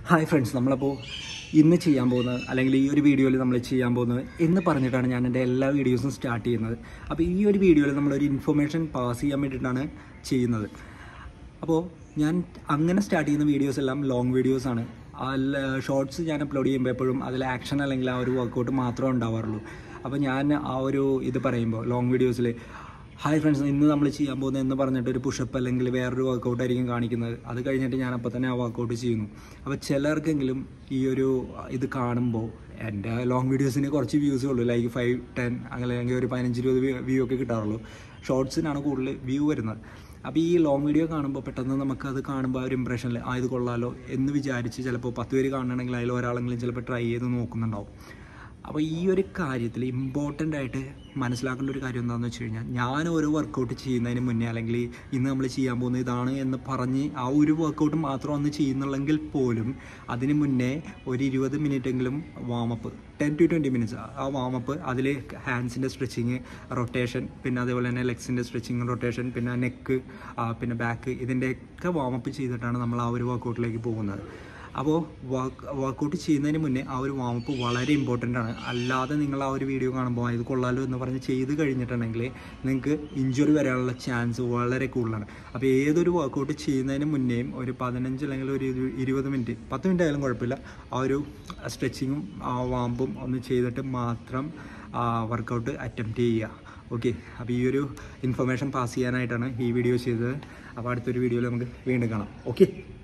hi friends നമ്മളപ്പോൾ ഇന്ന് ചെയ്യാൻ പോകുന്നത് അല്ലെങ്കിൽ ഈ ഒരു വീഡിയോയിൽ നമ്മൾ ചെയ്യാൻ പോകുന്നത് എന്ന് പറഞ്ഞിട്ടാണ് ഞാൻ എൻ്റെ എല്ലാ വീഡിയോസും സ്റ്റാർട്ട് ചെയ്യുന്നത് അപ്പോൾ ഈ ഒരു വീഡിയോയിൽ നമ്മളൊരു ഇൻഫർമേഷൻ പാസ് ചെയ്യാൻ വേണ്ടിയിട്ടാണ് ചെയ്യുന്നത് അപ്പോൾ ഞാൻ അങ്ങനെ സ്റ്റാർട്ട് ചെയ്യുന്ന വീഡിയോസ് എല്ലാം ലോങ് വീഡിയോസ് ആണ് അല്ല ഷോർട്സ് ഞാൻ അപ്ലോഡ് ചെയ്യുമ്പോൾ എപ്പോഴും അതിൽ ആക്ഷൻ അല്ലെങ്കിൽ ആ ഒരു വർക്കൗട്ട് മാത്രമേ ഉണ്ടാവാറുള്ളൂ അപ്പോൾ ഞാൻ ആ ഒരു ഇത് പറയുമ്പോൾ ലോങ് വീഡിയോസിൽ ഹായ് ഫ്രണ്ട്സ് ഇന്ന് നമ്മൾ ചെയ്യാൻ പോകുന്നത് എന്ന് പറഞ്ഞിട്ട് ഒരു പുഷപ്പ് അല്ലെങ്കിൽ വേറൊരു വർക്കൗട്ട് ആയിരിക്കും കാണിക്കുന്നത് അത് കഴിഞ്ഞിട്ട് ഞാൻ അപ്പോൾ തന്നെ ആ വർക്കൗട്ട് ചെയ്യുന്നു അപ്പോൾ ചിലർക്കെങ്കിലും ഈ ഒരു ഇത് കാണുമ്പോൾ എൻ്റെ ലോങ് വീഡിയോസിന് കുറച്ച് വ്യൂസേ ഉള്ളൂ ലൈക്ക് ഫൈവ് ടെൻ അങ്ങനെ അല്ലെങ്കിൽ ഒരു പതിനഞ്ച് ഇരുപത് വ്യൂ ഒക്കെ കിട്ടാറുള്ളൂ ഷോർട്സിനാണ് കൂടുതൽ വ്യൂ വരുന്നത് അപ്പോൾ ഈ ലോങ് വീഡിയോ കാണുമ്പോൾ പെട്ടെന്ന് നമുക്ക് അത് കാണുമ്പോൾ ആ ഒരു ഇമ്പ്രഷനിൽ ആ ഇത് കൊള്ളാലോ എന്ന് വിചാരിച്ച് ചിലപ്പോൾ പത്ത് പേര് കാണണമെങ്കിൽ അതിൽ ഒരാളെങ്കിലും ചിലപ്പോൾ ട്രൈ ചെയ്ത് നോക്കുന്നുണ്ടാവും അപ്പോൾ ഈ ഒരു കാര്യത്തിൽ ഇമ്പോർട്ടൻ്റ് ആയിട്ട് മനസ്സിലാക്കേണ്ട ഒരു കാര്യം എന്താണെന്ന് വെച്ച് കഴിഞ്ഞാൽ ഞാൻ ഓരോ വർക്കൗട്ട് ചെയ്യുന്നതിന് മുന്നേ അല്ലെങ്കിൽ ഇന്ന് നമ്മൾ ചെയ്യാൻ പോകുന്നത് ഇതാണ് എന്ന് പറഞ്ഞ് ആ ഒരു വർക്കൗട്ട് മാത്രം അന്ന് ചെയ്യുന്നുള്ളെങ്കിൽ പോലും അതിന് മുന്നേ ഒരു ഇരുപത് മിനിറ്റെങ്കിലും warm up ten to twenty minutes ആ വാമപ്പ് അതിൽ ഹാൻഡ്സിൻ്റെ സ്ട്രെച്ചിങ് റൊട്ടേഷൻ പിന്നെ അതേപോലെ തന്നെ ലെഗ്സിൻ്റെ സ്ട്രെച്ചിങ് റൊട്ടേഷൻ പിന്നെ നെക്ക് പിന്നെ ബാക്ക് ഇതിൻ്റെയൊക്കെ വാമപ്പ് ചെയ്തിട്ടാണ് നമ്മൾ ആ ഒരു വർക്കൗട്ടിലേക്ക് പോകുന്നത് അപ്പോൾ വർക്ക് വർക്കൗട്ട് ചെയ്യുന്നതിന് മുന്നേ ആ ഒരു വാമപ്പ് വളരെ ഇമ്പോർട്ടൻ്റ് ആണ് അല്ലാതെ നിങ്ങൾ ആ ഒരു വീഡിയോ കാണുമ്പോൾ ഇത് കൊള്ളാലോ എന്ന് പറഞ്ഞ് ചെയ്ത് കഴിഞ്ഞിട്ടുണ്ടെങ്കിൽ നിങ്ങൾക്ക് ഇഞ്ചുറി വരാനുള്ള ചാൻസ് വളരെ കൂടുതലാണ് അപ്പോൾ ഏതൊരു വർക്കൗട്ട് ചെയ്യുന്നതിന് മുന്നേയും ഒരു പതിനഞ്ച് അല്ലെങ്കിൽ ഒരു ഇരു- ഇരുപത് മിനിറ്റ് പത്ത് മിനിറ്റ് ആയാലും കുഴപ്പമില്ല ആ ഒരു സ്ട്രെച്ചിങ്ങും ആ വാമ്പും ഒന്ന് ചെയ്തിട്ട് മാത്രം വർക്കൗട്ട് അറ്റംപ്റ്റ് ചെയ്യുക ഓക്കെ അപ്പോൾ ഈ ഒരു ഇൻഫർമേഷൻ പാസ് ചെയ്യാനായിട്ടാണ് ഈ വീഡിയോ ചെയ്തത് അപ്പോൾ അടുത്തൊരു വീഡിയോയിൽ നമുക്ക് വീണ്ടും കാണാം ഓക്കെ